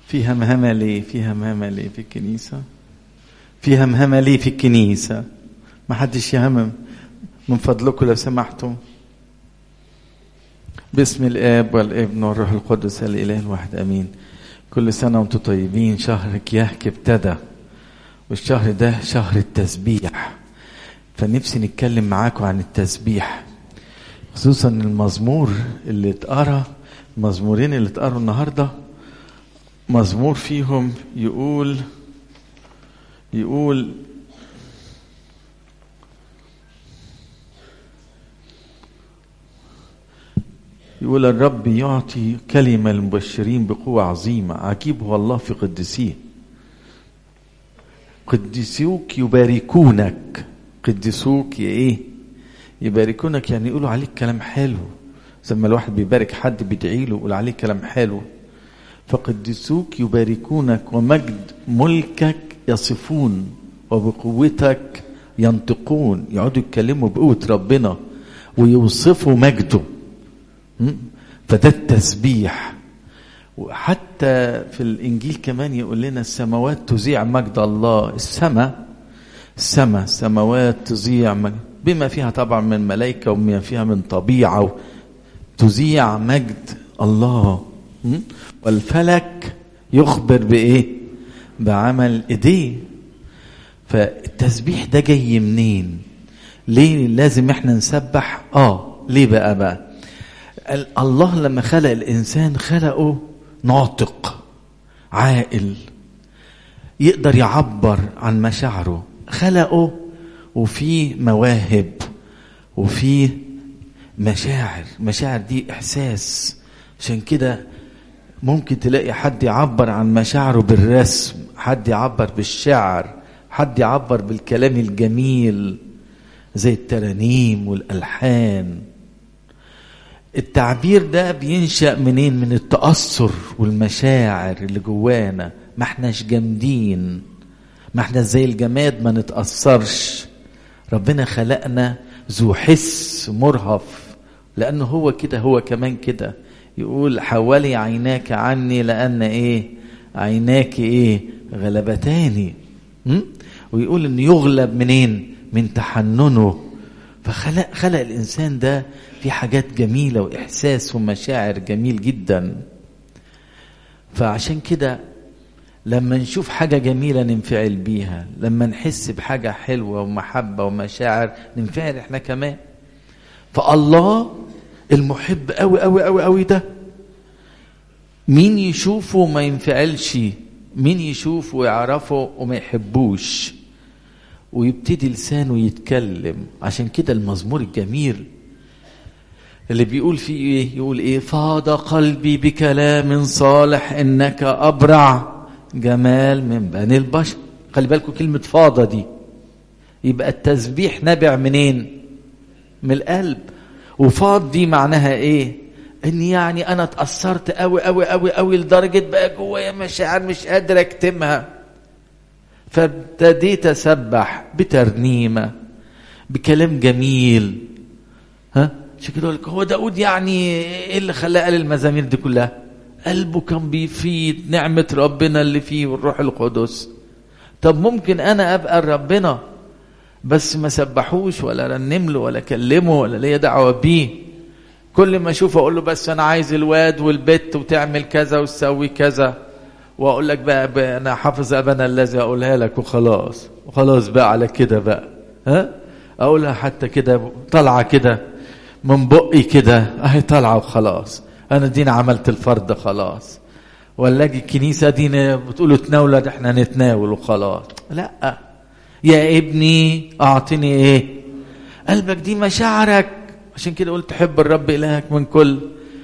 في همهمة ليه في همهمة ليه في الكنيسة في همهمة ليه في الكنيسة ما حدش يهمم من فضلكم لو سمحتم باسم الاب والابن والروح القدس الاله الواحد امين كل سنه وانتم طيبين شهر كياهك ابتدى والشهر ده شهر التسبيح فنفسي نتكلم معاكم عن التسبيح خصوصا المزمور اللي اتقرا المزمورين اللي اتقروا النهارده مزمور فيهم يقول يقول يقول الرب يعطي كلمة للمبشرين بقوة عظيمة عجيب هو الله في قدسيه قدسوك يباركونك قدسوك يا ايه يباركونك يعني يقولوا عليك كلام حلو زي ما الواحد بيبارك حد بيدعي له يقول عليه كلام حلو فقدسوك يباركونك ومجد ملكك يصفون وبقوتك ينطقون يقعدوا يتكلموا بقوة ربنا ويوصفوا مجده فده التسبيح وحتى في الانجيل كمان يقول لنا السماوات تذيع مجد الله السماء السماء السماوات تذيع مجد بما فيها طبعا من ملائكه وما فيها من طبيعه تذيع مجد الله والفلك يخبر بايه بعمل ايديه فالتسبيح ده جاي منين ليه لازم احنا نسبح اه ليه بقى بقى الله لما خلق الانسان خلقه ناطق عاقل يقدر يعبر عن مشاعره خلقه وفي مواهب وفي مشاعر مشاعر دي احساس عشان كده ممكن تلاقي حد يعبر عن مشاعره بالرسم حد يعبر بالشعر حد يعبر بالكلام الجميل زي الترانيم والالحان التعبير ده بينشأ منين من التأثر والمشاعر اللي جوانا ما احناش جامدين ما احنا زي الجماد ما نتأثرش ربنا خلقنا ذو حس مرهف لأنه هو كده هو كمان كده يقول حولي عيناك عني لأن ايه عيناك ايه غلبتاني م? ويقول انه يغلب منين من تحننه فخلق خلق الانسان ده في حاجات جميله واحساس ومشاعر جميل جدا فعشان كده لما نشوف حاجة جميلة ننفعل بيها لما نحس بحاجة حلوة ومحبة ومشاعر ننفعل احنا كمان فالله المحب قوي قوي قوي قوي ده مين يشوفه ما ينفعلش مين يشوفه ويعرفه وما يحبوش ويبتدي لسانه يتكلم عشان كده المزمور الجميل اللي بيقول فيه ايه يقول ايه فاض قلبي بكلام صالح انك ابرع جمال من بني البشر خلي بالكم كلمة فاضة دي يبقى التسبيح نابع منين من القلب وفاض دي معناها ايه ان يعني انا اتأثرت قوي قوي قوي قوي لدرجة بقى جوايا مشاعر مش قادر اكتمها فابتديت اسبح بترنيمه بكلام جميل ها عشان كده لك هو داود يعني ايه اللي خلاه قال المزامير دي كلها قلبه كان بيفيد نعمه ربنا اللي فيه والروح القدس طب ممكن انا ابقى ربنا بس ما سبحوش ولا رنم له ولا كلمه ولا ليا دعوه بيه كل ما اشوفه اقول له بس انا عايز الواد والبت وتعمل كذا وتسوي كذا واقول لك بقى, بقى انا حافظ ابنا الذي اقولها لك وخلاص وخلاص بقى على كده بقى ها اقولها حتى كده طالعه كده من بقي كده اهي طالعه وخلاص انا دينا عملت الفرض خلاص ولا اجي الكنيسه دينا بتقولوا تناول ده احنا نتناول وخلاص لا يا ابني اعطني ايه قلبك دي مشاعرك عشان كده قلت حب الرب الهك من كل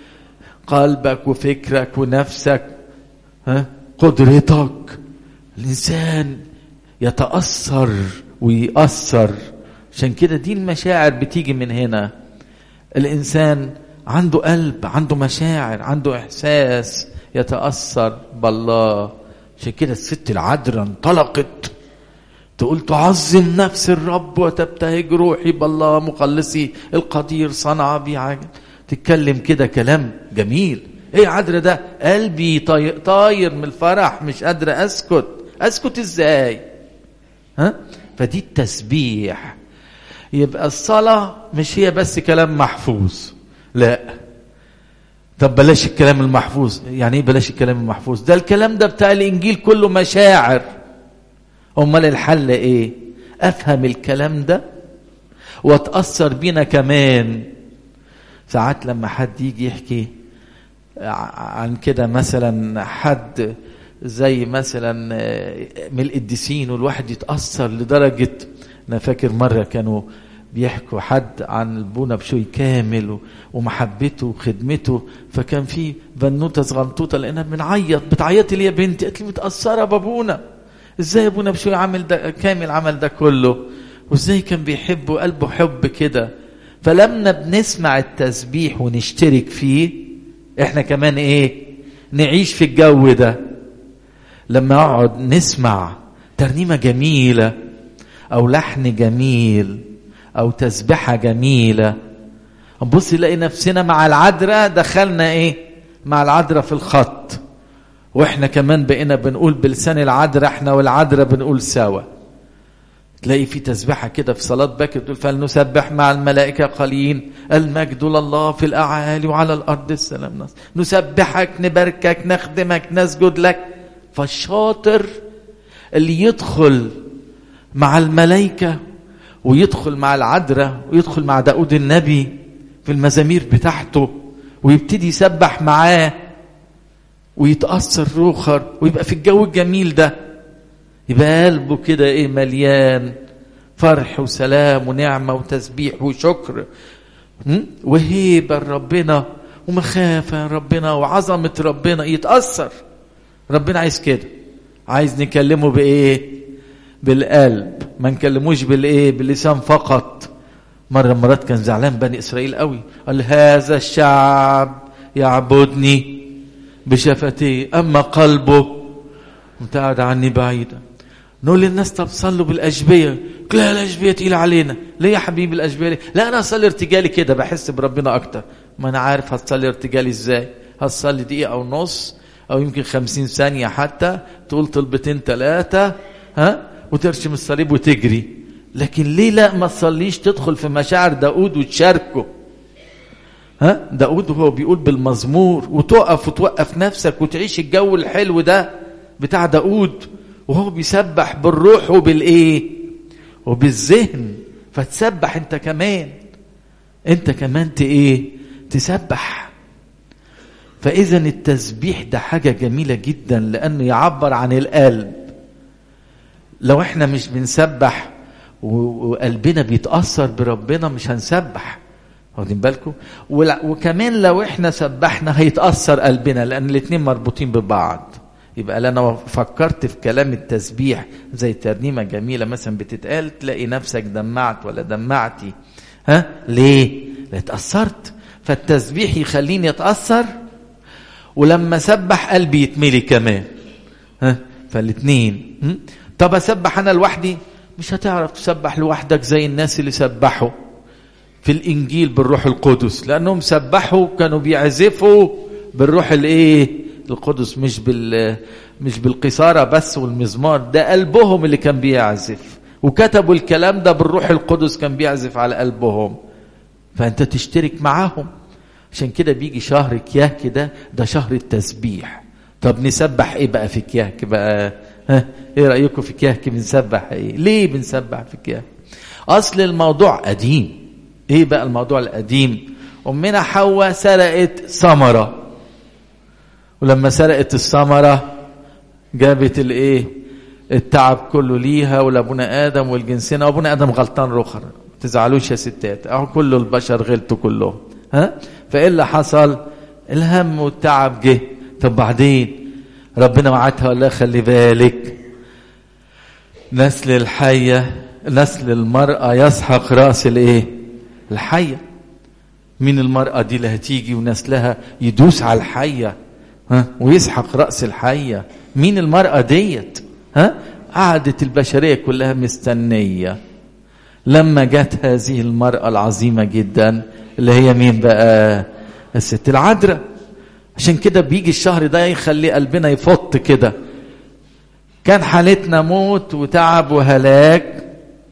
قلبك وفكرك ونفسك ها قدرتك الانسان يتاثر ويأثر عشان كده دي المشاعر بتيجي من هنا الانسان عنده قلب عنده مشاعر عنده احساس يتاثر بالله عشان كده الست العذراء انطلقت تقول تعظم نفس الرب وتبتهج روحي بالله مخلصي القدير صنع بي عجل تتكلم كده كلام جميل ايه عذرا ده قلبي طاير, طاير من الفرح مش قادر اسكت اسكت ازاي ها فدي التسبيح يبقى الصلاة مش هي بس كلام محفوظ لا طب بلاش الكلام المحفوظ يعني ايه بلاش الكلام المحفوظ ده الكلام ده بتاع الانجيل كله مشاعر امال الحل ايه افهم الكلام ده واتاثر بينا كمان ساعات لما حد يجي يحكي عن كده مثلا حد زي مثلا من القديسين والواحد يتاثر لدرجه انا فاكر مره كانوا بيحكوا حد عن البونا بشوي كامل ومحبته وخدمته فكان في بنوته صغنطوطه لانها بنعيط بتعيطي ليه يا بنتي قالت لي متاثره بابونا ازاي ابونا بشوي عامل ده كامل عمل ده كله وازاي كان بيحبه قلبه حب كده فلما بنسمع التسبيح ونشترك فيه احنا كمان ايه نعيش في الجو ده لما اقعد نسمع ترنيمه جميله او لحن جميل او تسبحه جميله نبص نلاقي نفسنا مع العذراء دخلنا ايه مع العذراء في الخط واحنا كمان بقينا بنقول بلسان العذراء احنا والعذراء بنقول سوا تلاقي في تسبحة كده في صلاة باكر تقول فلنسبح مع الملائكة قليل المجد لله في الأعالي وعلى الأرض السلام نص. نسبحك نباركك نخدمك نسجد لك فالشاطر اللي يدخل مع الملائكة ويدخل مع العذراء ويدخل مع داود النبي في المزامير بتاعته ويبتدي يسبح معاه ويتأثر روخر ويبقى في الجو الجميل ده يبقى قلبه كده ايه مليان فرح وسلام ونعمة وتسبيح وشكر وهيبة ربنا ومخافة ربنا وعظمة ربنا يتأثر ربنا عايز كده عايز نكلمه بإيه بالقلب ما نكلموش بالإيه باللسان فقط مرة مرات كان زعلان بني إسرائيل قوي قال هذا الشعب يعبدني بشفتيه أما قلبه متقعد عني بعيدا نقول للناس طب صلوا بالأشبية لا الأشبية تقيلة علينا ليه يا حبيبي الأشبية ليه؟ لا أنا أصلي ارتجالي كده بحس بربنا أكتر ما أنا عارف هتصلي ارتجالي إزاي هتصلي دقيقة أو نص أو يمكن خمسين ثانية حتى تقول طلبتين ثلاثة ها وترشم الصليب وتجري لكن ليه لا ما تصليش تدخل في مشاعر داود وتشاركه ها داود وهو بيقول بالمزمور وتقف وتوقف نفسك وتعيش الجو الحلو ده بتاع داود وهو بيسبح بالروح وبالايه وبالذهن فتسبح انت كمان انت كمان ت ايه تسبح فاذا التسبيح ده حاجه جميله جدا لانه يعبر عن القلب لو احنا مش بنسبح وقلبنا بيتاثر بربنا مش هنسبح واخدين بالكم وكمان لو احنا سبحنا هيتاثر قلبنا لان الاثنين مربوطين ببعض يبقى لو فكرت في كلام التسبيح زي ترنيمه جميله مثلا بتتقال تلاقي نفسك دمعت ولا دمعتي ها ليه؟ لا اتاثرت فالتسبيح يخليني اتاثر ولما سبح قلبي يتملي كمان ها فالاثنين طب اسبح انا لوحدي مش هتعرف تسبح لوحدك زي الناس اللي سبحوا في الانجيل بالروح القدس لانهم سبحوا كانوا بيعزفوا بالروح الايه القدس مش بال مش بالقصارى بس والمزمار ده قلبهم اللي كان بيعزف وكتبوا الكلام ده بالروح القدس كان بيعزف على قلبهم فانت تشترك معاهم عشان كده بيجي شهر كياك ده ده شهر التسبيح طب نسبح ايه بقى في كياك بقى ها ايه رايكم في كياك بنسبح ايه ليه بنسبح في كياك اصل الموضوع قديم ايه بقى الموضوع القديم امنا حواء سرقت ثمره ولما سرقت الثمره جابت الايه التعب كله ليها ولابونا ادم والجنسين وابونا ادم غلطان رخر تزعلوش يا ستات اهو كل البشر غلطوا كلهم ها فايه اللي حصل الهم والتعب جه طب بعدين ربنا وعدها ولا خلي بالك نسل الحيه نسل المراه يسحق راس الايه الحيه مين المراه دي اللي هتيجي ونسلها يدوس على الحيه ها ويسحق راس الحيه مين المراه ديت ها قعدت البشريه كلها مستنيه لما جت هذه المراه العظيمه جدا اللي هي مين بقى الست العذراء عشان كده بيجي الشهر ده يخلي قلبنا يفط كده كان حالتنا موت وتعب وهلاك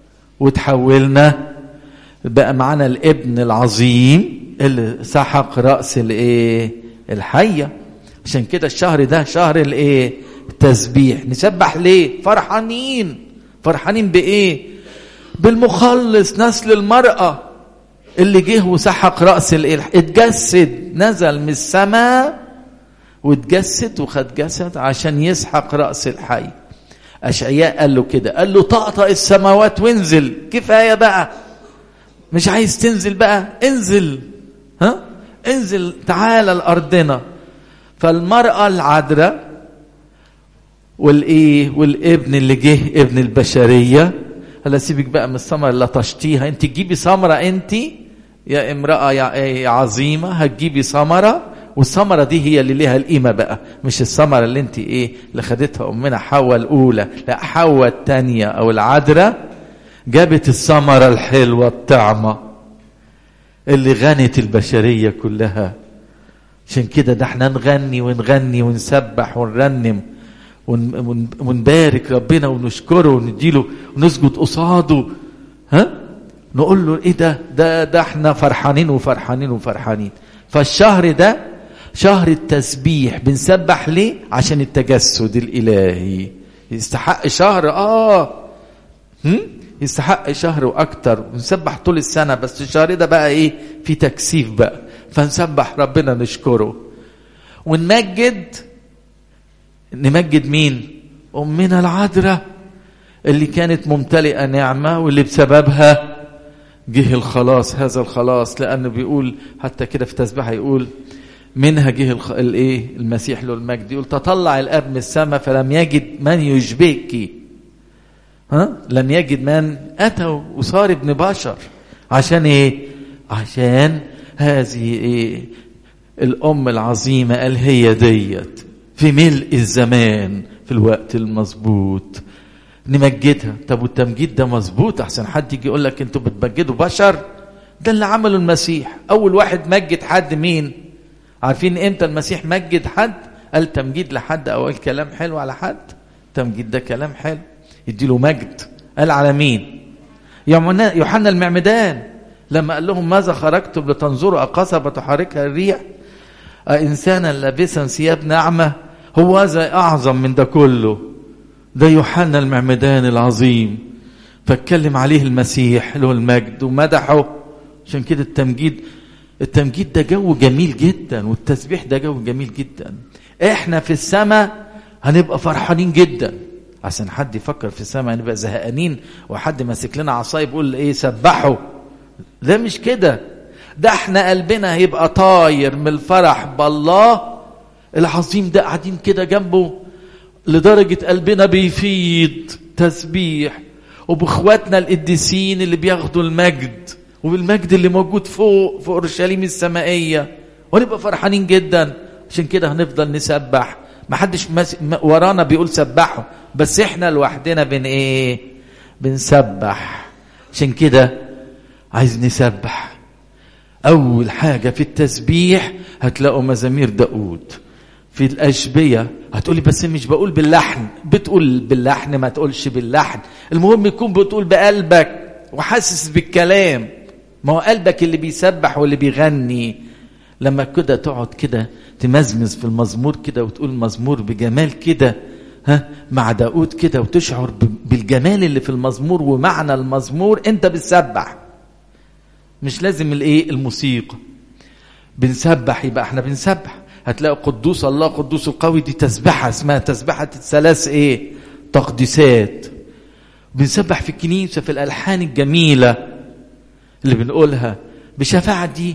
وتحولنا بقى معانا الابن العظيم اللي سحق رأس الايه الحية عشان كده الشهر ده شهر الايه التسبيح نسبح ليه فرحانين فرحانين بايه بالمخلص نسل المرأة اللي جه وسحق رأس الايه اتجسد نزل من السماء واتجسد وخد جسد عشان يسحق رأس الحي أشعياء قال له كده قال له طقطق السماوات وانزل كفاية بقى مش عايز تنزل بقى انزل ها انزل تعالى لأرضنا فالمرأة العذراء والايه والابن اللي جه ابن البشرية هلا سيبك بقى من الثمرة اللي طشتيها انت تجيبي ثمرة انت يا امرأة يا عظيمة هتجيبي ثمرة والثمرة دي هي اللي ليها القيمة بقى مش الثمرة اللي انت ايه اللي خدتها امنا حواء الاولى لا حواء الثانية او العذراء جابت الثمرة الحلوة الطعمة اللي غنت البشرية كلها عشان كده ده احنا نغني ونغني ونسبح ونرنم ونبارك ربنا ونشكره ونديله ونسجد قصاده ها نقول له ايه ده ده ده احنا فرحانين وفرحانين وفرحانين فالشهر ده شهر التسبيح بنسبح ليه عشان التجسد الالهي يستحق شهر اه هم؟ يستحق شهر واكتر ونسبح طول السنه بس الشهر ده بقى ايه في تكثيف بقى فنسبح ربنا نشكره ونمجد نمجد مين امنا العذراء اللي كانت ممتلئه نعمه واللي بسببها جه الخلاص هذا الخلاص لانه بيقول حتى كده في تسبيحه يقول منها جه الخ... الايه المسيح له المجد يقول تطلع الاب من السماء فلم يجد من يشبهك ها لم يجد من اتى وصار ابن بشر عشان ايه عشان هذه ايه الام العظيمه قال هي ديت في ملء الزمان في الوقت المظبوط نمجدها طب والتمجيد ده مظبوط احسن حد يجي يقول لك انتوا بتمجدوا بشر ده اللي عمله المسيح اول واحد مجد حد مين عارفين امتى المسيح مجد حد قال تمجيد لحد او قال كلام حلو على حد تمجيد ده كلام حلو يديله مجد قال على مين يوحنا المعمدان لما قال لهم ماذا خرجتم لتنظروا قصبة تحركها الريح إنسانا لابسا ثياب نعمة هو هذا أعظم من ده كله ده يوحنا المعمدان العظيم فاتكلم عليه المسيح له المجد ومدحه عشان كده التمجيد التمجيد ده جو جميل جدا والتسبيح ده جو جميل جدا احنا في السماء هنبقى فرحانين جدا عشان حد يفكر في السماء هنبقى زهقانين وحد ماسك لنا عصايه بيقول ايه سبحوا ده مش كده ده احنا قلبنا هيبقى طاير من الفرح بالله العظيم ده قاعدين كده جنبه لدرجة قلبنا بيفيض تسبيح وباخواتنا القديسين اللي بياخدوا المجد وبالمجد اللي موجود فوق في اورشليم السمائيه ونبقى فرحانين جدا عشان كده هنفضل نسبح ما حدش ورانا بيقول سبحوا بس احنا لوحدنا بن ايه بنسبح عشان كده عايز نسبح اول حاجه في التسبيح هتلاقوا مزامير داود في الاشبيه هتقولي بس مش بقول باللحن بتقول باللحن ما تقولش باللحن المهم يكون بتقول بقلبك وحاسس بالكلام ما هو قلبك اللي بيسبح واللي بيغني لما كده تقعد كده تمزمز في المزمور كده وتقول مزمور بجمال كده ها مع داود كده وتشعر بالجمال اللي في المزمور ومعنى المزمور انت بتسبح مش لازم الايه الموسيقى بنسبح يبقى احنا بنسبح هتلاقوا قدوس الله قدوس القوي دي تسبحه اسمها تسبحه الثلاث ايه تقديسات بنسبح في الكنيسه في الالحان الجميله اللي بنقولها بشفاعه دي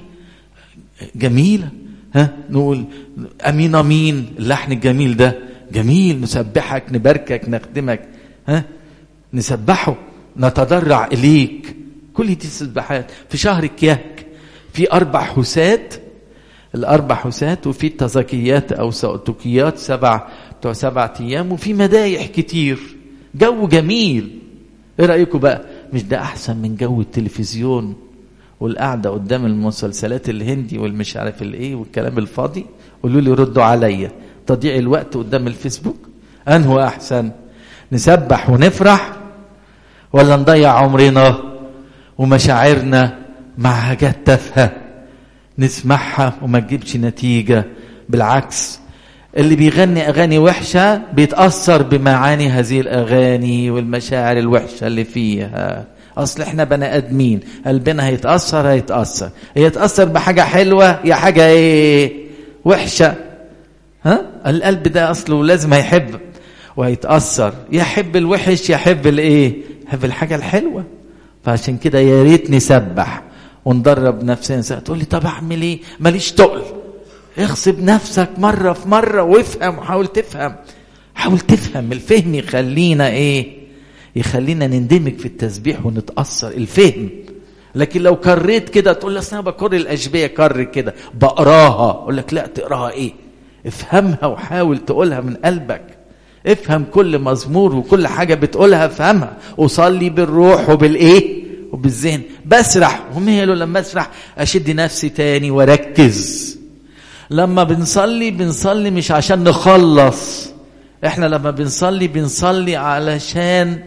جميله ها نقول امين امين اللحن الجميل ده جميل نسبحك نباركك نخدمك ها نسبحه نتضرع اليك كل دي تسبحات في شهر كياك في اربع حسات الاربع حسات وفي تزكيات او سؤتكيات سبع بتوع سبع ايام وفي مدايح كتير جو جميل ايه رايكم بقى مش ده احسن من جو التلفزيون والقعده قدام المسلسلات الهندي والمش عارف الايه والكلام الفاضي قولوا لي ردوا عليا تضييع الوقت قدام الفيسبوك انه احسن نسبح ونفرح ولا نضيع عمرنا ومشاعرنا مع حاجات تافهه نسمعها وما تجيبش نتيجه بالعكس اللي بيغني اغاني وحشه بيتاثر بمعاني هذه الاغاني والمشاعر الوحشه اللي فيها اصل احنا بني ادمين قلبنا هيتاثر هيتاثر هيتاثر بحاجه حلوه يا حاجه ايه وحشه ها القلب ده اصله لازم هيحب وهيتاثر يحب الوحش يحب الايه يحب الحاجه الحلوه فعشان كده يا ريت نسبح وندرب نفسنا تقول لي طب اعمل ايه ماليش تقل اغصب نفسك مرة في مرة وافهم وحاول تفهم حاول تفهم الفهم يخلينا ايه يخلينا نندمج في التسبيح ونتأثر الفهم لكن لو كريت كده تقول لي اصل انا بكر الاشبيه كر كده بقراها اقول لك لا تقراها ايه افهمها وحاول تقولها من قلبك افهم كل مزمور وكل حاجه بتقولها افهمها وصلي بالروح وبالايه وبالذهن بسرح وماله لما اسرح اشد نفسي تاني واركز لما بنصلي بنصلي مش عشان نخلص احنا لما بنصلي بنصلي علشان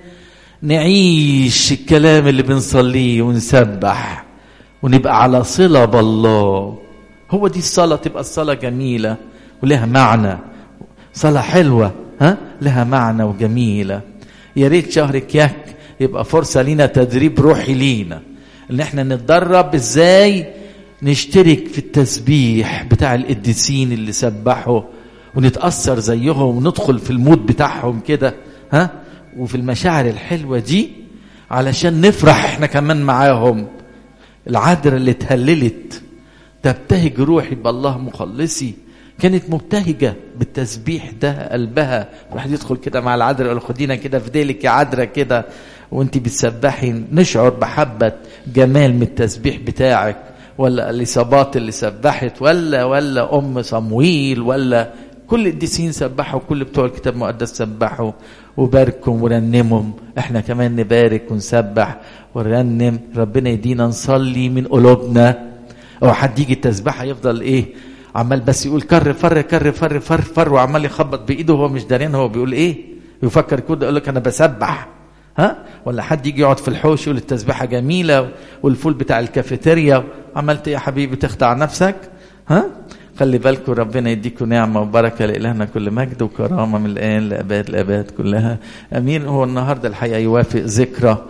نعيش الكلام اللي بنصليه ونسبح ونبقى على صلة بالله هو دي الصلاة تبقى الصلاة جميلة ولها معنى صلاة حلوة ها لها معنى وجميلة يا ريت شهر كياك يبقى فرصة لينا تدريب روحي لينا ان احنا نتدرب ازاي نشترك في التسبيح بتاع القديسين اللي سبحوا ونتأثر زيهم وندخل في المود بتاعهم كده ها وفي المشاعر الحلوة دي علشان نفرح احنا كمان معاهم العذراء اللي اتهللت تبتهج روحي بالله مخلصي كانت مبتهجة بالتسبيح ده قلبها الواحد يدخل كده مع العذراء يقول خدينا كده في ديلك يا عذراء كده وانت بتسبحي نشعر بحبة جمال من التسبيح بتاعك ولا اليصابات اللي سبحت ولا ولا ام صمويل ولا كل القديسين سبحوا كل بتوع الكتاب المقدس سبحوا وباركهم ورنمهم احنا كمان نبارك ونسبح ونرنم ربنا يدينا نصلي من قلوبنا او حد يجي التسبيحه يفضل ايه عمال بس يقول كر فر كر فر فر فر وعمال يخبط بايده وهو مش دارين هو بيقول ايه يفكر كده يقول لك انا بسبح ها ولا حد يجي يقعد في الحوش يقول التسبيحه جميله والفول بتاع الكافيتيريا عملت ايه يا حبيبي تخدع نفسك ها خلي بالكم ربنا يديكم نعمة وبركة لإلهنا كل مجد وكرامة من الآن لأباد الأباد كلها أمين هو النهاردة الحقيقة يوافق ذكرى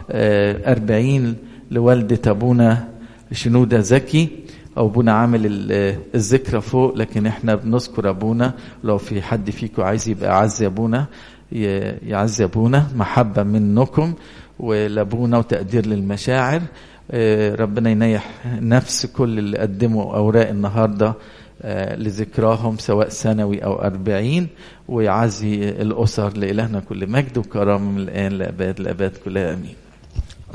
أربعين لوالدة أبونا شنودة زكي أو أبونا عامل الذكرى فوق لكن إحنا بنذكر أبونا لو في حد فيكم عايز يبقى أعز أبونا يعز أبونا محبة منكم ولأبونا وتقدير للمشاعر ربنا ينيح نفس كل اللي قدموا أوراق النهاردة لذكراهم سواء سنوي أو أربعين ويعزي الأسر لإلهنا كل مجد وكرامة من الآن لأباد الأباد كلها أمين